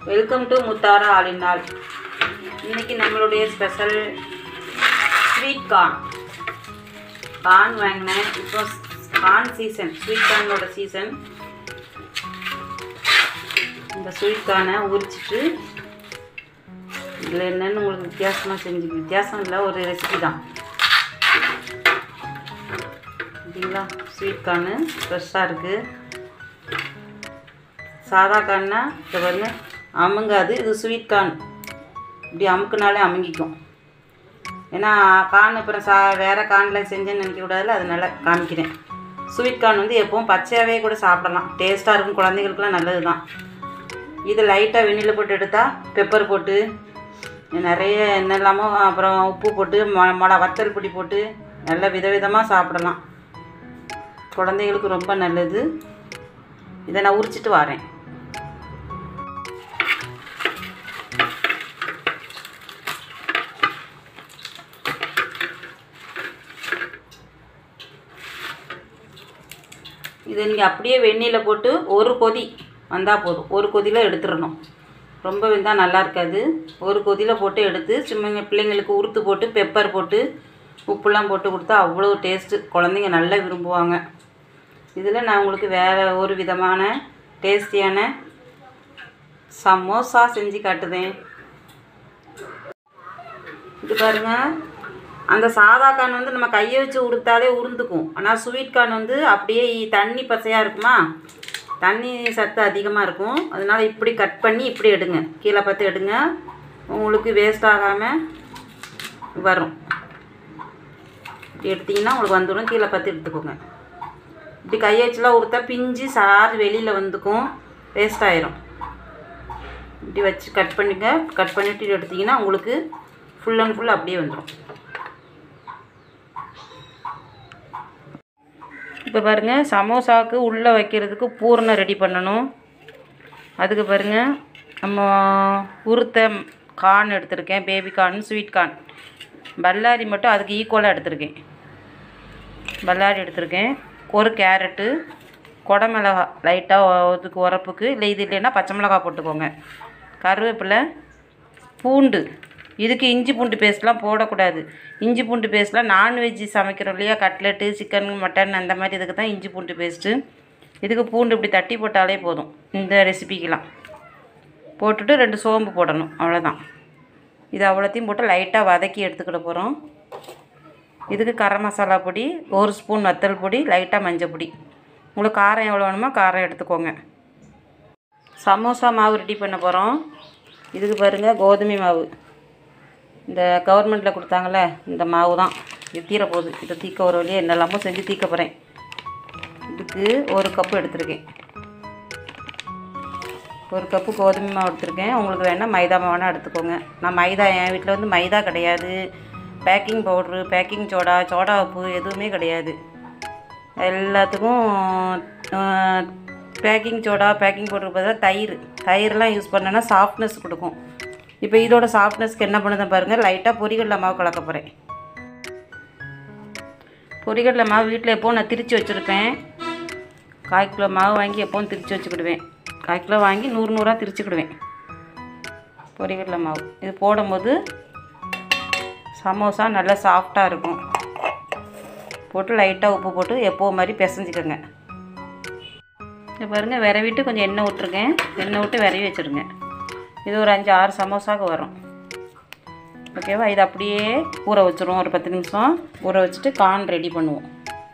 welcome to Muthara ஆலினால் இன்னைக்கு நம்மளுடைய special sweet corn corn வாங்கினேன் இப்போ கார்ன் சீசன் ஸ்வீட் கார்னோட சீசன் இந்த ஸ்வீட் கார்னை உரிச்சிட்டு இதில் என்னென்னு உங்களுக்கு வித்தியாசமாக செஞ்சு வித்தியாசம் இல்லை ஒரு ரெசிபி தான் பார்த்தீங்களா ஸ்வீட் கார்னு ஃப்ரெஷ்ஷாக இருக்குது சாதா கார்னா இதை பாருங்க அமுங்காது இது ஸ்வீட் கார்ன் இப்படி அமுக்குனாலே அமுங்கிக்கும் ஏன்னா கார்ன் அப்புறம் சா வேறு கார்னில் செஞ்சேன்னு நினைக்க கூடாதுல அதனால காமிக்கிறேன் ஸ்வீட் கார்ன் வந்து எப்பவும் பச்சையாகவே கூட சாப்பிடலாம் டேஸ்ட்டாக இருக்கும் குழந்தைங்களுக்குலாம் நல்லது தான் இது லைட்டாக வெந்நில போட்டு எடுத்தால் பெப்பர் போட்டு நிறைய என்னெல்லாமோ அப்புறம் உப்பு போட்டு மொ மிளகா வத்தல் பொடி போட்டு நல்ல விதவிதமாக சாப்பிடலாம் குழந்தைங்களுக்கு ரொம்ப நல்லது இதை நான் உரிச்சிட்டு வரேன் இதை நீங்கள் அப்படியே வெந்நீரில் போட்டு ஒரு கொதி வந்தால் போதும் ஒரு கொதியில் எடுத்துடணும் ரொம்ப வெந்தால் நல்லா இருக்காது ஒரு கொதியில் போட்டு எடுத்து சும்மா பிள்ளைங்களுக்கு உறுத்து போட்டு பெப்பர் போட்டு உப்புலாம் போட்டு கொடுத்தா அவ்வளோ டேஸ்ட்டு குழந்தைங்க நல்லா விரும்புவாங்க இதில் நான் உங்களுக்கு வேறு ஒரு விதமான டேஸ்டியான சமோசா செஞ்சு காட்டுதேன் இது பாருங்க அந்த சாதா கான் வந்து நம்ம கையை வச்சு உடுத்தாலே உருந்துக்கும் ஆனால் ஸ்வீட் கார்ன் வந்து அப்படியே தண்ணி பசையாக இருக்குமா தண்ணி சத்து அதிகமாக இருக்கும் அதனால் இப்படி கட் பண்ணி இப்படி எடுங்க கீழே பார்த்து எடுங்க உங்களுக்கு வேஸ்ட் ஆகாமல் வரும் இப்படி எடுத்திங்கன்னா உங்களுக்கு வந்துடும் கீழே பார்த்து எடுத்துக்கோங்க இப்படி கையை வச்சுலாம் உடுத்தா பிஞ்சு சாறு வெளியில் வந்துக்கும் வேஸ்ட் ஆயிரும் இப்படி வச்சு கட் பண்ணிங்க கட் பண்ணிட்டு எடுத்திங்கன்னா உங்களுக்கு ஃபுல் அண்ட் ஃபுல் அப்படியே வந்துடும் இப்போ பாருங்கள் சமோசாவுக்கு உள்ளே வைக்கிறதுக்கு பூரணம் ரெடி பண்ணணும் அதுக்கு பாருங்கள் நம்ம உருத்த கார்ன் எடுத்திருக்கேன் பேபி கார்ன் ஸ்வீட் கார்ன் பல்லாரி மட்டும் அதுக்கு ஈக்குவலாக எடுத்திருக்கேன் பல்லாரி எடுத்திருக்கேன் ஒரு கேரட்டு குடமிளகா லைட்டாக இதுக்கு உரப்புக்கு இல்லை இது இல்லைன்னா பச்சை மிளகா போட்டுக்கோங்க கருவேப்பிலை பூண்டு இதுக்கு இஞ்சி பூண்டு பேஸ்ட்லாம் போடக்கூடாது இஞ்சி பூண்டு பேஸ்ட்லாம் நான்வெஜ்ஜு சமைக்கிறோம் இல்லையா கட்லெட்டு சிக்கன் மட்டன் அந்த மாதிரி இதுக்கு தான் இஞ்சி பூண்டு பேஸ்ட்டு இதுக்கு பூண்டு இப்படி தட்டி போட்டாலே போதும் இந்த ரெசிபிக்கெலாம் போட்டுட்டு ரெண்டு சோம்பு போடணும் அவ்வளோதான் இது அவ்வளோத்தையும் போட்டு லைட்டாக வதக்கி எடுத்துக்கிட போகிறோம் இதுக்கு கரம் மசாலா பொடி ஒரு ஸ்பூன் வத்தல் பொடி லைட்டாக மஞ்சள் பொடி உங்களுக்கு காரம் எவ்வளோ வேணுமோ காரம் எடுத்துக்கோங்க சமோசா மாவு ரெடி பண்ண போகிறோம் இதுக்கு பாருங்கள் கோதுமை மாவு இந்த கவர்மெண்ட்டில் கொடுத்தாங்கள்ல இந்த மாவு தான் இது தீர போகுது இதை தீக்க ஒரு வழியாக என்னெல்லாமோ செஞ்சு தீக்க போகிறேன் இதுக்கு ஒரு கப்பு எடுத்திருக்கேன் ஒரு கப்பு கோதுமை மாவு எடுத்திருக்கேன் உங்களுக்கு வேணால் மைதா மாவு வேணால் எடுத்துக்கோங்க நான் மைதா என் வீட்டில் வந்து மைதா கிடையாது baking powder baking soda soda உப்பு எதுவுமே கிடையாது எல்லாத்துக்கும் பேக்கிங் சோடா பேக்கிங் பவுடருக்கு பதிலாக தயிர் தயிர்லாம் யூஸ் பண்ணோன்னா சாஃப்ட்னஸ் கொடுக்கும் இப்போ இதோட சாஃப்ட்னஸ்க்கு என்ன பண்ணுறேன் பாருங்கள் லைட்டாக பொரிகடலை மாவு கலக்க போகிறேன் பொரிகடலை மாவு வீட்டில் எப்போவும் நான் திரித்து வச்சுருப்பேன் கால் கிலோ மாவு வாங்கி எப்போவும் திரித்து வச்சுக்கிடுவேன் கால் கிலோ வாங்கி நூறு நூறாக திரிச்சுக்கிடுவேன் பொரிகடலை மாவு இது போடும்போது சமோசா நல்லா சாஃப்டாக இருக்கும் போட்டு லைட்டாக உப்பு போட்டு எப்போ மாதிரி பிசைஞ்சிக்கோங்க இது பாருங்கள் விரவிட்டு கொஞ்சம் எண்ணெய் விட்ருக்கேன் எண்ணெய் விட்டு விரவி வச்சுருங்க இது ஒரு அஞ்சு ஆறு சமோசாவுக்கு வரும் ஓகேவா இது அப்படியே ஊற வச்சுருவோம் ஒரு பத்து நிமிஷம் ஊற வச்சுட்டு கார்ன் ரெடி பண்ணுவோம்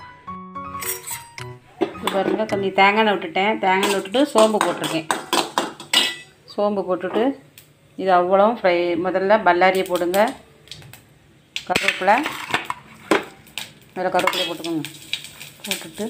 இது பாருங்கள் கொஞ்சம் தேங்காய் எண்ணெய் விட்டுட்டேன் தேங்காய் எண்ணெய் விட்டுட்டு சோம்பு போட்டிருக்கேன் சோம்பு போட்டுட்டு இது அவ்வளோ ஃப்ரை முதல்ல பல்லாரியை போடுங்க கருவேப்பிலை அதில் கருவேப்பிலை போட்டுக்கோங்க போட்டுட்டு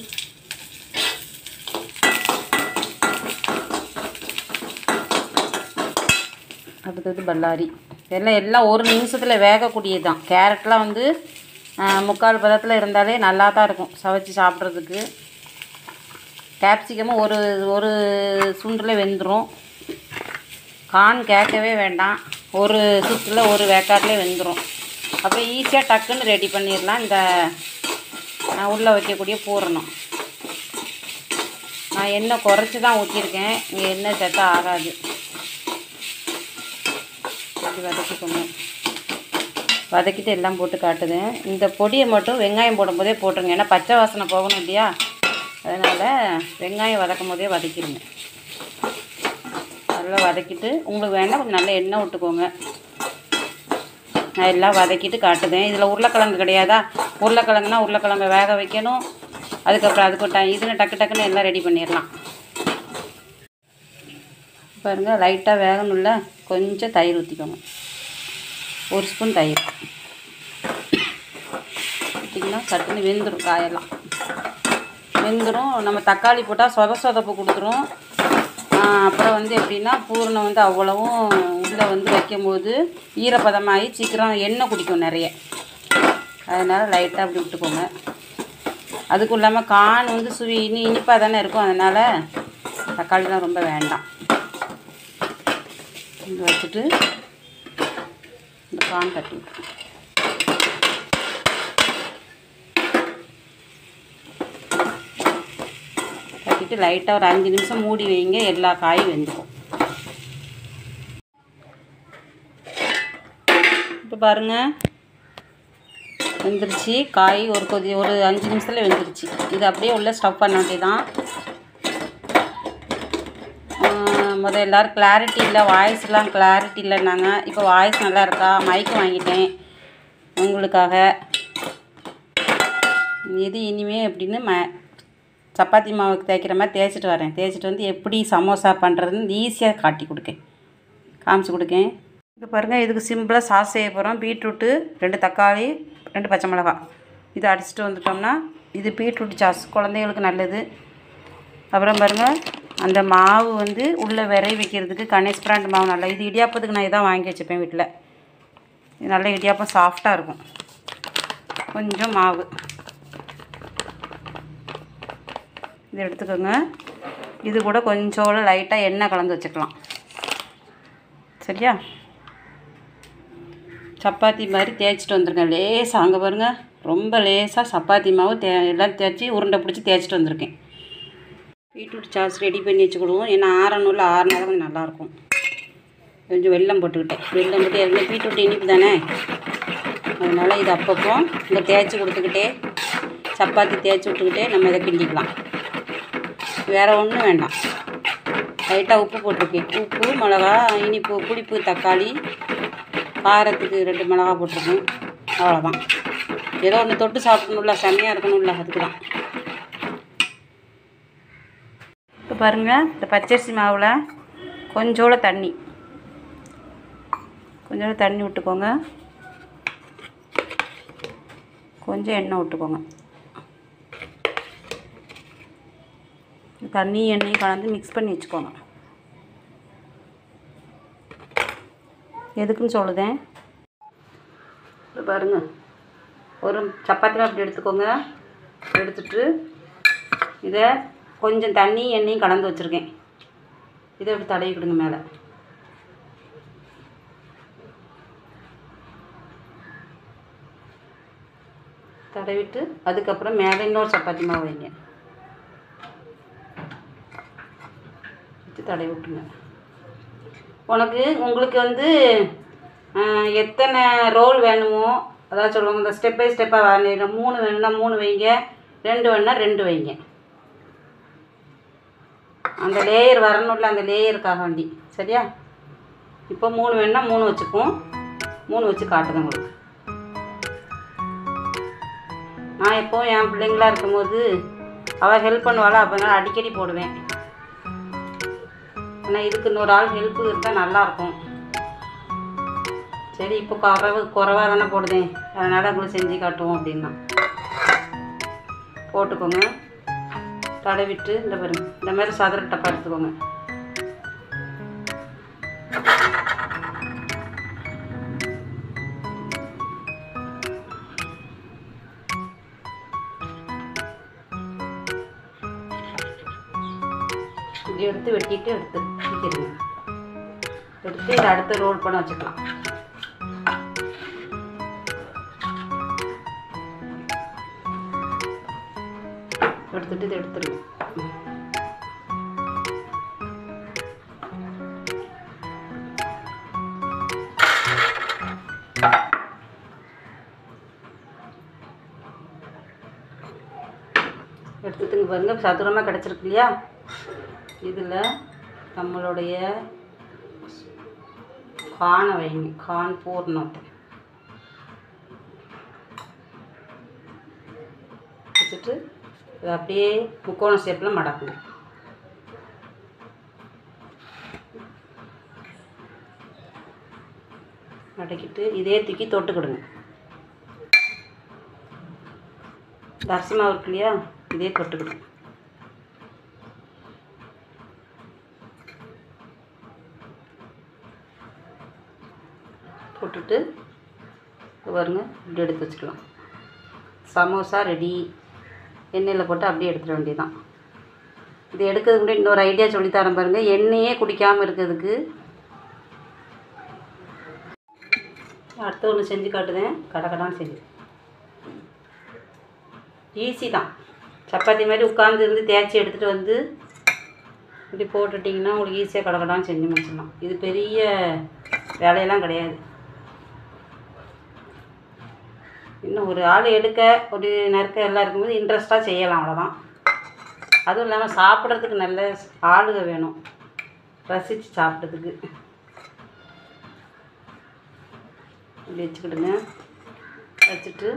அடுத்தது பல்லாரி எல்லாம் எல்லாம் ஒரு நிமிஷத்தில் வேகக்கூடியது தான் கேரட்லாம் வந்து முக்கால் பதத்தில் இருந்தாலே நல்லா தான் இருக்கும் சவைச்சி சாப்பிட்றதுக்கு கேப்சிகமும் ஒரு ஒரு சுண்டில் வெந்துடும் கான் கேட்கவே வேண்டாம் ஒரு சுற்றில் ஒரு வேக்காட்லேயே வெந்துடும் அப்படியே ஈஸியாக டக்குன்னு ரெடி பண்ணிடலாம் இந்த நான் உள்ளே வைக்கக்கூடிய பூரணம் நான் எண்ணெய் குறைச்சி தான் ஊற்றிருக்கேன் இங்கே எண்ணெய் சேர்த்தா ஆகாது இப்படி வதக்கிக்கோங்க வதக்கிட்டு எல்லாம் போட்டு காட்டுதேன் இந்த பொடியை மட்டும் வெங்காயம் போடும்போதே போட்டுருங்க ஏன்னா பச்சை வாசனை போகணும் இல்லையா அதனால் வெங்காயம் வதக்கும் போதே வதக்கிடுங்க நல்லா வதக்கிட்டு உங்களுக்கு வேணால் கொஞ்சம் நல்லா எண்ணெய் விட்டுக்கோங்க நான் எல்லாம் வதக்கிட்டு காட்டுதேன் இதில் உருளைக்கிழங்கு கிடையாதா உருளைக்கிழங்குனா உருளைக்கிழங்க வேக வைக்கணும் அதுக்கப்புறம் அதுக்கு ட இதுன்னு டக்கு டக்குன்னு எல்லாம் ரெடி பண்ணிடலாம் பாருங்கள் லைட்டாக வேகணும்ல கொஞ்சம் தயிர் ஊற்றிக்கோங்க ஒரு ஸ்பூன் தயிர் ஊற்றிங்கன்னா சட்டுன்னு வெந்துடும் காயெல்லாம் வெந்துடும் நம்ம தக்காளி போட்டால் சொத சொதப்பு கொடுத்துரும் ஆஹ் அப்புறம் வந்து எப்படின்னா பூரணம் வந்து அவ்வளவும் உள்ளே வந்து வைக்கும்போது ஈரப்பதமாகி சீக்கிரம் எண்ணெய் குடிக்கும் நிறைய அதனால் லைட்டாக அப்படி விட்டுக்கோங்க அதுக்கும் இல்லாமல் கான் வந்து சுவி இனி இனிப்பாக தானே இருக்கும் அதனால் தக்காளிலாம் ரொம்ப வேண்டாம் இது வச்சுட்டு இந்த கான் தட்டி விட்டுருங்க தட்டிட்டு லைட்டாக ஒரு அஞ்சு நிமிஷம் மூடி வைங்க எல்லா காயும் வெந்துடும் இப்போ பாருங்கள் வெந்துருச்சு காய் ஒரு கொதி ஒரு அஞ்சு நிமிஷத்தில் வெந்துருச்சு இது அப்படியே உள்ள ஸ்டவ் பண்ண வேண்டியதான் முதல் எல்லோரும் கிளாரிட்டி இல்லை வாய்ஸ்லாம் கிளாரிட்டி இல்லைன்னாங்க இப்போ வாய்ஸ் நல்லா இருக்கா மைக் வாங்கிட்டேன் உங்களுக்காக இது இனிமே எப்படின்னு ம சப்பாத்தி மாவுக்கு தேய்க்கிற மாதிரி தேய்ச்சிட்டு வரேன் தேய்ச்சிட்டு வந்து எப்படி சமோசா பண்ணுறதுன்னு ஈஸியாக காட்டி கொடுக்கேன் காமிச்சு கொடுக்கேன் இப்போ பாருங்கள் இதுக்கு சிம்பிளாக சாஸ் செய்ய போகிறோம் பீட்ரூட்டு ரெண்டு தக்காளி ரெண்டு பச்சை மிளகாய் இதை அடிச்சுட்டு வந்துட்டோம்னா இது பீட்ரூட் சாஸ் குழந்தைங்களுக்கு நல்லது அப்புறம் பாருங்கள் அந்த மாவு வந்து உள்ளே விரை வைக்கிறதுக்கு கணேஷ் பிராண்ட் மாவு நல்லா இது இடியாப்பத்துக்கு நான் இதான் வாங்கி வச்சுப்பேன் வீட்டில் இது நல்ல இடியாப்பம் சாஃப்டாக இருக்கும் கொஞ்சம் மாவு இது எடுத்துக்கோங்க இது கூட கொஞ்சோட லைட்டாக எண்ணெய் கலந்து வச்சுக்கலாம் சரியா சப்பாத்தி மாதிரி தேய்ச்சிட்டு வந்திருக்கேன் லேசாக அங்கே பாருங்கள் ரொம்ப லேசாக சப்பாத்தி மாவு தே எல்லாம் தேய்ச்சி உருண்டை பிடிச்சி தேய்ச்சிட்டு வந்திருக்கேன் பீட்ரூட் சாஸ் ரெடி பண்ணி வச்சுக்கிடுவோம் ஏன்னா ஆறணும்ல ஆறுனா தான் கொஞ்சம் நல்லாயிருக்கும் கொஞ்சம் வெல்லம் போட்டுக்கிட்டேன் வெல்லம் போட்டு ஏற்கனவே பீட்ரூட் இனிப்பு தானே அதனால் இது அப்பப்போ இந்த தேய்ச்சி கொடுத்துக்கிட்டே சப்பாத்தி தேய்ச்சி விட்டுக்கிட்டே நம்ம இதை கிண்டிக்கலாம் வேறு ஒன்றும் வேண்டாம் லைட்டாக உப்பு போட்டிருக்கேன் உப்பு மிளகா இனிப்பு புளிப்பு தக்காளி காரத்துக்கு ரெண்டு மிளகா போட்டிருக்கேன் அவ்வளோதான் ஏதோ ஒன்று தொட்டு சாப்பிடணும்ல செம்மையாக இருக்கணும்ல அதுக்கு தான் இப்போ பாருங்கள் இந்த பச்சரிசி மாவில் கொஞ்சோட தண்ணி கொஞ்சோட தண்ணி விட்டுக்கோங்க கொஞ்சம் எண்ணெய் விட்டுக்கோங்க தண்ணி எண்ணெயும் கலந்து மிக்ஸ் பண்ணி வச்சுக்கோங்க எதுக்குன்னு சொல்லுதேன் இப்போ பாருங்கள் ஒரு சப்பாத்தி அப்படி எடுத்துக்கோங்க எடுத்துட்டு இதை கொஞ்சம் தண்ணி எண்ணெயும் கலந்து வச்சுருக்கேன் இதை இப்படி தடவிக்கிடுங்க மேலே தடவிட்டு அதுக்கப்புறம் மேலே இன்னொரு சப்பாத்தி மாவு வைங்க வச்சு தடவி விட்டுங்க உனக்கு உங்களுக்கு வந்து ஆஹ், எத்தனை ரோல் வேணுமோ அதாவது சொல்லுவாங்க இந்த ஸ்டெப் பை ஸ்டெப்பாக வேணும் மூணு வேணும்னா மூணு வைங்க ரெண்டு வேணும்னா ரெண்டு வைங்க அந்த லேயர் வரணும்ல அந்த லேயருக்காக வேண்டி சரியா இப்போ மூணு வேணும்னா மூணு வச்சுப்போம் மூணு வச்சு காட்டுறேன் உங்களுக்கு நான் எப்போ என் பிள்ளைங்களா இருக்கும்போது அவள் ஹெல்ப் பண்ணுவாளா அப்போ நான் அடிக்கடி போடுவேன் ஆனால் இதுக்கு இன்னொரு ஆள் ஹெல்ப்பு இருந்தால் நல்லாயிருக்கும் சரி இப்போ குறவு குறவாக தானே போடுதேன் அதனால் உங்களுக்கு செஞ்சு காட்டுவோம் அப்படின்னா போட்டுக்கோங்க தடவிட்டு இந்த பாருங்க இந்த மாதிரி சதுர டப்பா எடுத்துக்கோங்க இப்படி எடுத்து வெட்டிட்டு எடுத்து வைக்கிறீங்க எடுத்து இதை அடுத்து ரோல் பண்ண வச்சுக்கலாம் எடுத்துட்டு இதை எடுத்துருங்க பாருங்கள் சதுரமாக கிடச்சிருக்கு இல்லையா இதில் நம்மளுடைய கானை வைங்க கான் பூர்ணத்தை வச்சுட்டு இதை அப்படியே முக்கோண ஷேப்பில் மடக்கணும் மடக்கிட்டு இதே தூக்கி தொட்டுக்கிடுங்க இந்த அரிசி மாவு இருக்கு இல்லையா இதே தொட்டுக்கிடுங்க போட்டுட்டு இங்க பாருங்க இப்படி எடுத்து வச்சுக்கலாம் சமோசா ரெடி எண்ணெயில் போட்டு அப்படியே எடுத்துட வேண்டியதுதான் இது எடுக்கிறதுக்கு முன்னாடி இன்னொரு ஐடியா சொல்லித்தரேன் பாருங்கள் எண்ணெயே குடிக்காமல் இருக்கிறதுக்கு அடுத்த ஒன்று செஞ்சு காட்டுதேன் கடகடான்னு செஞ்சு ஈஸி தான் சப்பாத்தி மாதிரி உட்கார்ந்து இருந்து தேய்ச்சி எடுத்துகிட்டு வந்து இப்படி போட்டுட்டிங்கன்னா உங்களுக்கு ஈஸியாக கடகடான்னு செஞ்சு முடிச்சிடலாம் இது பெரிய வேலையெல்லாம் கிடையாது இன்னும் ஒரு ஆள் எடுக்க ஒரு நறுக்க எல்லாம் இருக்கும்போது இன்ட்ரெஸ்ட்டாக செய்யலாம் அவ்வளோதான் அதுவும் இல்லாமல் சாப்பிட்றதுக்கு நல்ல ஆளுக வேணும் ரசித்து சாப்பிட்றதுக்கு இப்படி வச்சுக்கிடுங்க வச்சுட்டு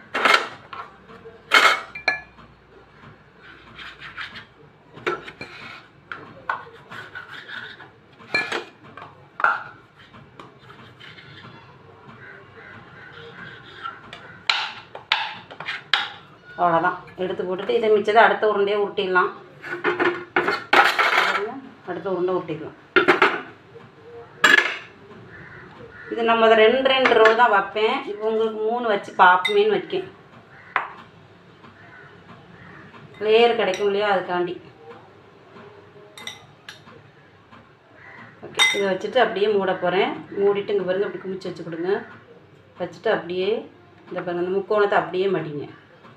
அவ்வளோதான் எடுத்து போட்டுட்டு இதை மிச்சத்தை அடுத்த உருண்டையை உருட்டிடலாம் பாருங்க, அடுத்த உருண்டை உருட்டிக்கலாம் இது நம்ம அதை ரெண்டு ரெண்டு ரோல் தான் வைப்பேன் இப்போ உங்களுக்கு மூணு வச்சு பார்ப்போமேன்னு வைக்கேன் லேயர் கிடைக்கும் இல்லையா அதுக்காண்டி ஓகே இதை வச்சுட்டு அப்படியே மூட போகிறேன் மூடிட்டு இங்கே பாருங்க அப்படி குமிச்சு வச்சு கொடுங்க வச்சுட்டு அப்படியே இந்த பாருங்க அந்த முக்கோணத்தை அப்படியே மடிங்க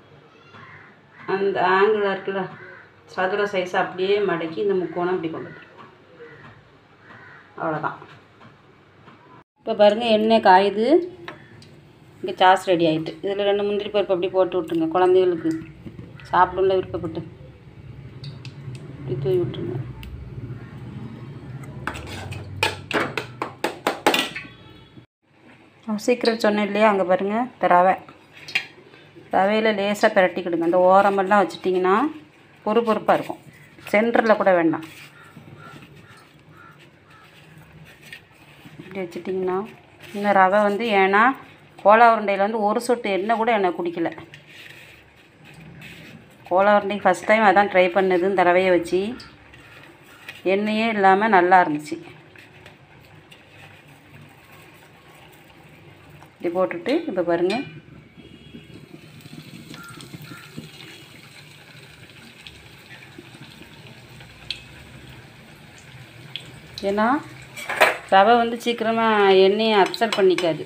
அந்த ஆங்கிள் இருக்குல்ல சதுர சைஸ் அப்படியே மடக்கி இந்த முக்கோணம் இப்படி கொண்டு வந்துடும் அவ்வளோதான் இப்போ பாருங்கள் எண்ணெய் காயுது இங்கே சாஸ் ரெடி ஆகிட்டு இதில் ரெண்டு முந்திரி பருப்பு அப்படி போட்டு விட்ருங்க குழந்தைகளுக்கு சாப்பிடும்ல விருப்பப்பட்டு இப்படி தூவி விட்ருங்க சீக்கிரம் சொன்னேன் இல்லையா அங்கே பாருங்கள் இந்த ரவை ரவையில் லேசாக பிரட்டிக்கிடுங்க அந்த ஓரமெல்லாம் வச்சிட்டிங்கன்னா பொறு பொறுப்பாக இருக்கும் சென்டரில் கூட வேண்டாம் இப்படி வச்சிட்டிங்கன்னா இந்த ரவை வந்து ஏன்னா கோலா உருண்டையில் வந்து ஒரு சொட்டு எண்ணெய் கூட எண்ணெய் குடிக்கல கோலா உருண்டைக்கு ஃபஸ்ட் டைம் அதான் ட்ரை பண்ணது இந்த ரவையை வச்சு எண்ணெயே இல்லாமல் நல்லா இருந்துச்சு இப்படி போட்டுட்டு இப்போ பாருங்கள் ஏன்னா ரவை வந்து சீக்கிரமாக எண்ணெயை அப்சர்வ் பண்ணிக்காது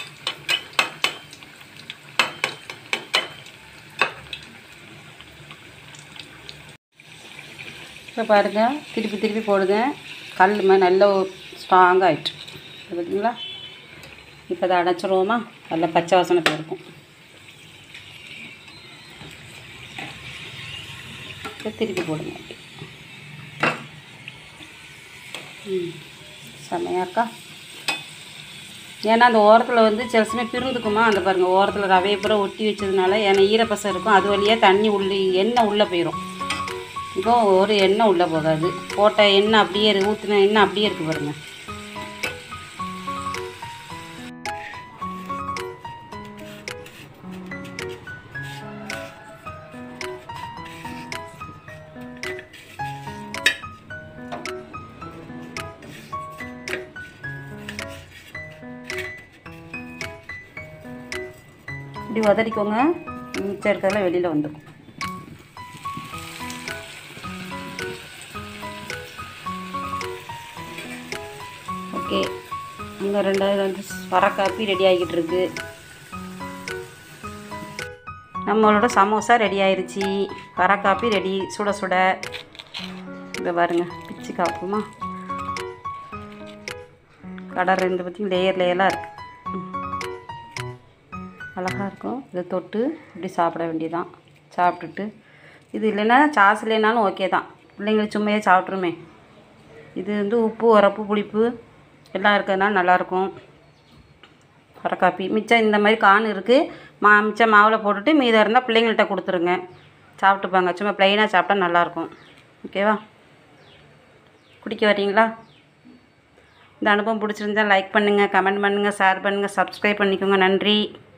இப்போ பாருங்கள் திருப்பி திருப்பி போடுங்க கல் மாதிரி நல்ல ஸ்ட்ராங் ஆகிட்டு பார்த்தீங்களா இப்போ அதை அடைச்சிருவோமா நல்ல பச்சை வாசனை போயிருக்கும் இப்போ திருப்பி போடுங்க அப்படி ம் செமையாக்கா ஏன்னா அந்த ஓரத்தில் வந்து சில சமயம் பிரிந்துக்குமா அந்த பாருங்கள் ஓரத்தில் ரவையை பூரா ஒட்டி வச்சதுனால ஏன்னா ஈரப்பசை இருக்கும் அது வழியாக தண்ணி உள்ளே எண்ணெய் உள்ளே போயிடும் இப்போ ஒரு எண்ணெய் உள்ளே போகாது போட்ட எண்ணெய் அப்படியே இருக்கு ஊற்றின எண்ணெய் அப்படியே இருக்குது பாருங்கள் இப்படி உதறிக்கோங்க மிச்சம் இருக்கிறதெல்லாம் வெளியில் வந்துடும் ஓகே இங்கே ரெண்டாவது வந்து வர காப்பி ரெடி ஆகிக்கிட்டு இருக்கு நம்மளோட சமோசா ரெடி ஆயிருச்சு வர காப்பி ரெடி சுட சுட இங்கே பாருங்க பிச்சு காப்புமா கடை ரெண்டு பற்றியும் லேயர் லேயராக இருக்குது அழகாக இருக்கும் இதை தொட்டு இப்படி சாப்பிட வேண்டியதான் சாப்பிட்டுட்டு இது இல்லைன்னா சாஸ் இல்லைனாலும் ஓகே தான் பிள்ளைங்களுக்கு சும்மையே சாப்பிட்ருமே இது வந்து உப்பு உரப்பு புளிப்பு எல்லாம் இருக்கிறதுனால நல்லாயிருக்கும் வர காப்பி மிச்சம் இந்த மாதிரி கான் இருக்குது மா மிச்சம் மாவில் போட்டுட்டு மீதம் இருந்தால் பிள்ளைங்கள்ட்ட கொடுத்துருங்க சாப்பிட்டுப்பாங்க சும்மா ப்ளைனாக சாப்பிட்டா நல்லாயிருக்கும் ஓகேவா குடிக்க வரீங்களா இந்த அனுபவம் பிடிச்சிருந்தா லைக் பண்ணுங்கள் கமெண்ட் பண்ணுங்கள் ஷேர் பண்ணுங்கள் சப்ஸ்கிரைப் பண்ணிக்கோங்க நன்றி